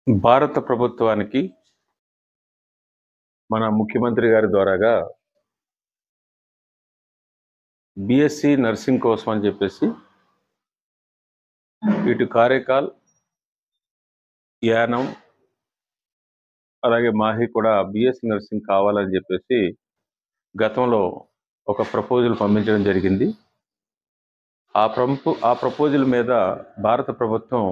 భారత ప్రభుత్వానికి మన ముఖ్యమంత్రి గారి ద్వారాగా బిఎస్సి నర్సింగ్ కోసం అని చెప్పేసి ఇటు కారైకాల్ యానం అలాగే మాహి కూడా బిఎస్సి నర్సింగ్ కావాలని చెప్పేసి గతంలో ఒక ప్రపోజల్ పంపించడం జరిగింది ఆ ప్రపో ఆ ప్రపోజల్ మీద భారత ప్రభుత్వం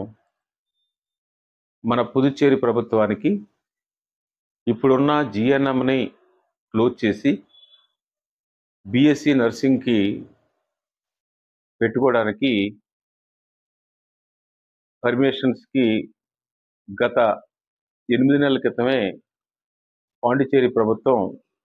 మన పుదుచ్చేరి ప్రభుత్వానికి ఇప్పుడున్న జిఎన్ఎంని క్లోజ్ చేసి బిఎస్సి నర్సింగ్కి పెట్టుకోవడానికి పర్మిషన్స్కి గత ఎనిమిది నెలల క్రితమే పాండిచేరి ప్రభుత్వం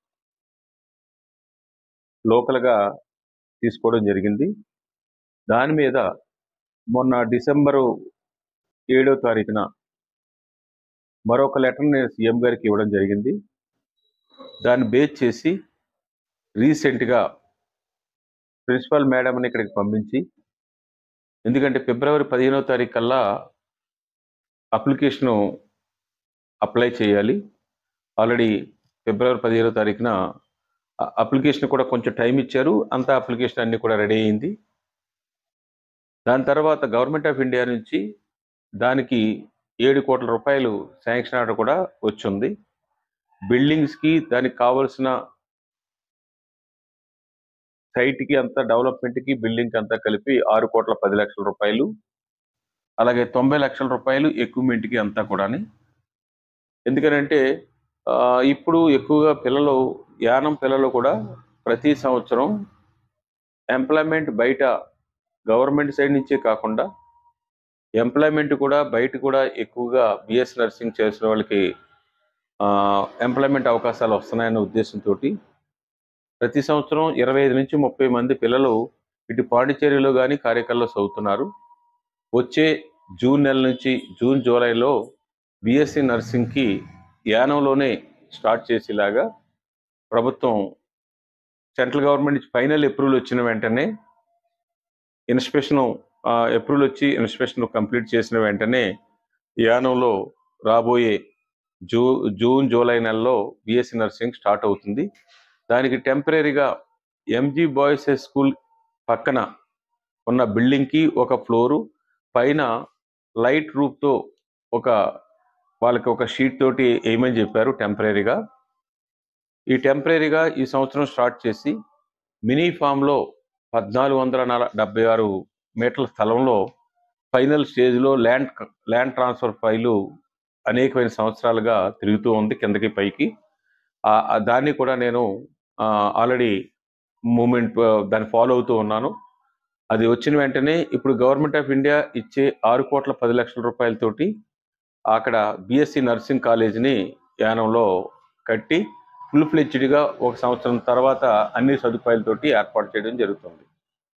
లోకల్గా తీసుకోవడం జరిగింది దాని మీద మొన్న డిసెంబరు ఏడో తారీఖున మరొక లెటర్ నేను సీఎం గారికి ఇవ్వడం జరిగింది దాన్ని బేస్ చేసి రీసెంట్గా ప్రిన్సిపల్ మేడంని ఇక్కడికి పంపించి ఎందుకంటే ఫిబ్రవరి పదిహేనో తారీఖు కల్లా అప్లికేషను అప్లై చేయాలి ఆల్రెడీ ఫిబ్రవరి పదిహేనో తారీఖున ఆ అప్లికేషన్ కూడా కొంచెం టైం ఇచ్చారు అంతా అప్లికేషన్ అన్నీ కూడా రెడీ అయింది దాని తర్వాత గవర్నమెంట్ ఆఫ్ ఇండియా నుంచి దానికి ఏడు కోట్ల రూపాయలు శాంక్షన్ ఆర్డర్ కూడా వచ్చింది బిల్డింగ్స్కి దానికి కావలసిన సైట్కి అంతా డెవలప్మెంట్కి బిల్డింగ్కి అంతా కలిపి ఆరు కోట్ల పది లక్షల రూపాయలు అలాగే తొంభై లక్షల రూపాయలు ఎక్విప్మెంట్కి అంతా కూడాని ఎందుకనంటే ఆ, ఇప్పుడు ఎక్కువగా పిల్లలు యానం పిల్లలు కూడా ప్రతి సంవత్సరం ఎంప్లాయ్మెంట్ బయట గవర్నమెంట్ సైడ్ నుంచే కాకుండా ఎంప్లాయ్మెంట్ కూడా బయట కూడా ఎక్కువగా బిఎస్ నర్సింగ్ చేసిన వాళ్ళకి ఎంప్లాయ్మెంట్ అవకాశాలు వస్తున్నాయన్న ఉద్దేశంతో ప్రతి సంవత్సరం ఇరవై ఐదు నుంచి ముప్పై మంది పిల్లలు ఇటు పాండిచేరిలో కానీ కార్యకల్లో చదువుతున్నారు వచ్చే జూన్ నెల నుంచి జూన్ జూలైలో బిఎస్సి నర్సింగ్కి యానంలోనే స్టార్ట్ చేసేలాగా ప్రభుత్వం సెంట్రల్ గవర్నమెంట్ నుంచి ఫైనల్ అప్రూవల్ వచ్చిన వెంటనే ఇన్స్పెక్షన్ అప్రూవల్ వచ్చి ఇన్స్పెక్షన్ కంప్లీట్ చేసిన వెంటనే యానంలో రాబోయే జూ జూన్ జూలై నెలలో బిఎస్సి నర్సింగ్ స్టార్ట్ అవుతుంది దానికి టెంపరీగా ఎంజీ బాయ్స్ హై స్కూల్ పక్కన ఉన్న బిల్డింగ్కి ఒక ఫ్లోరు పైన లైట్ రూఫ్తో ఒక వాళ్ళకి ఒక షీట్ తోటి వేయమని చెప్పారు టెంపరీగా ఈ టెంపరీగా ఈ సంవత్సరం స్టార్ట్ చేసి మినీ ఫామ్లో పద్నాలుగు వందల నల డెబ్బై ఆరు మీటర్ల స్థలంలో ఫైనల్ స్టేజ్లో ల్యాండ్ ల్యాండ్ ట్రాన్స్ఫర్ ఫైలు అనేకమైన సంవత్సరాలుగా తిరుగుతూ ఉంది కిందకి పైకి ఆ- ఆ దాన్ని కూడా నేను ఆల్రెడీ మూమెంట్ దాన్ని ఫాలో అవుతూ ఉన్నాను అది వచ్చిన వెంటనే ఇప్పుడు గవర్నమెంట్ ఆఫ్ ఇండియా ఇచ్చే ఆరు కోట్ల పది లక్షల రూపాయలతోటి అక్కడ బిఎస్సి నర్సింగ్ కాలేజీని యానంలో కట్టి ఫుల్ ఫ్లెడ్జ్డ్గా ఒక సంవత్సరం తర్వాత అన్ని సదుపాయాలతోటి ఏర్పాటు చేయడం జరుగుతుంది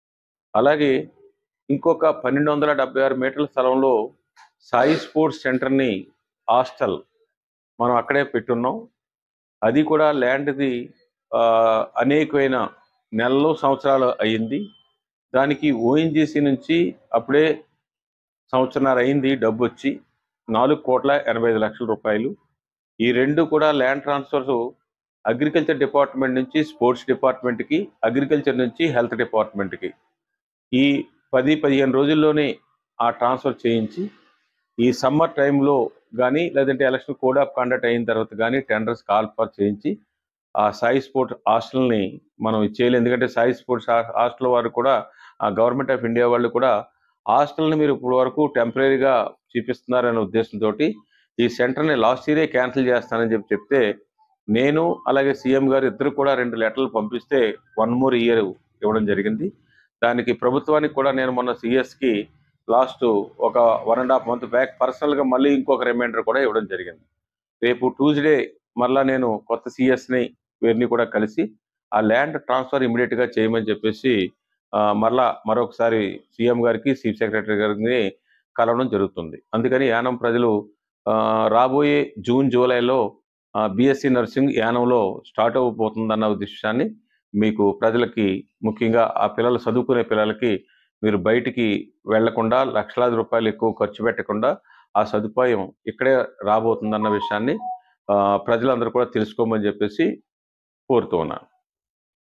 అలాగే ఇంకొక పన్నెండు వందల డెబ్బై ఆరు మీటర్ల స్థలంలో సాయి స్పోర్ట్స్ సెంటర్ని హాస్టల్ మనం అక్కడే పెట్టున్నాం అది కూడా ల్యాండ్ది ఆ, అనేకమైన నెలలు సంవత్సరాలు అయ్యింది దానికి ఓఎన్జీసీ నుంచి అప్పుడే సంవత్సరాలు అయింది డబ్బు వచ్చి నాలుగు కోట్ల ఎనభై ఐదు లక్షల రూపాయలు ఈ రెండు కూడా ల్యాండ్ ట్రాన్స్ఫర్స్ అగ్రికల్చర్ డిపార్ట్మెంట్ నుంచి స్పోర్ట్స్ డిపార్ట్మెంట్కి అగ్రికల్చర్ నుంచి హెల్త్ డిపార్ట్మెంట్కి ఈ పది పదిహేను రోజుల్లోనే ఆ ట్రాన్స్ఫర్ చేయించి ఈ సమ్మర్ టైంలో కానీ లేదంటే ఎలక్షన్ కోడ్ ఆఫ్ కండక్ట్ అయిన తర్వాత కానీ టెండర్స్ కాల్ ఫర్ చేయించి ఆ సాయి స్పోర్ట్ హాస్టల్ని మనం ఇచ్చేయాలి ఎందుకంటే సాయి స్పోర్ట్స్ హా- హాస్టల్ వారు కూడా ఆ గవర్నమెంట్ ఆఫ్ ఇండియా వాళ్ళు కూడా హాస్టల్ని మీరు ఇప్పుడు వరకు టెంపరీగా చూపిస్తున్నారనే ఉద్దేశంతో ఈ సెంటర్ని లాస్ట్ ఇయరే క్యాన్సిల్ చేస్తానని చెప్పి చెప్తే నేను అలాగే సీఎం గారు ఇద్దరు కూడా రెండు లెటర్లు పంపిస్తే వన్ మోర్ ఇయర్ ఇవ్వడం జరిగింది దానికి ప్రభుత్వానికి కూడా నేను మొన్న సిఎస్కి లాస్ట్ ఒక one and half month back పర్సనల్గా మళ్ళీ ఇంకొక రిమైండర్ కూడా ఇవ్వడం జరిగింది రేపు ట్యూస్డే మళ్ళా నేను కొత్త సిఎస్ని వీరిని కూడా కలిసి ఆ ల్యాండ్ ట్రాన్స్ఫర్ ఇమీడియట్గా చేయమని చెప్పేసి ఆ, మరలా మరొకసారి సీఎం గారికి చీఫ్ సెక్రటరీ గారిని కలవడం జరుగుతుంది అందుకని యానం ప్రజలు ఆ, రాబోయే జూన్ జూలైలో బిఎస్సి నర్సింగ్ యానంలో స్టార్ట్ అవ్వబోతుందన్న విషయాన్ని మీకు ప్రజలకి ముఖ్యంగా ఆ పిల్లలు చదువుకునే పిల్లలకి మీరు బయటికి వెళ్లకుండా లక్షలాది రూపాయలు ఎక్కువ ఖర్చు పెట్టకుండా ఆ సదుపాయం ఇక్కడే రాబోతుందన్న విషయాన్ని ఆ, ప్రజలందరూ కూడా తెలుసుకోమని చెప్పేసి కోరుతూ ఉన్నాను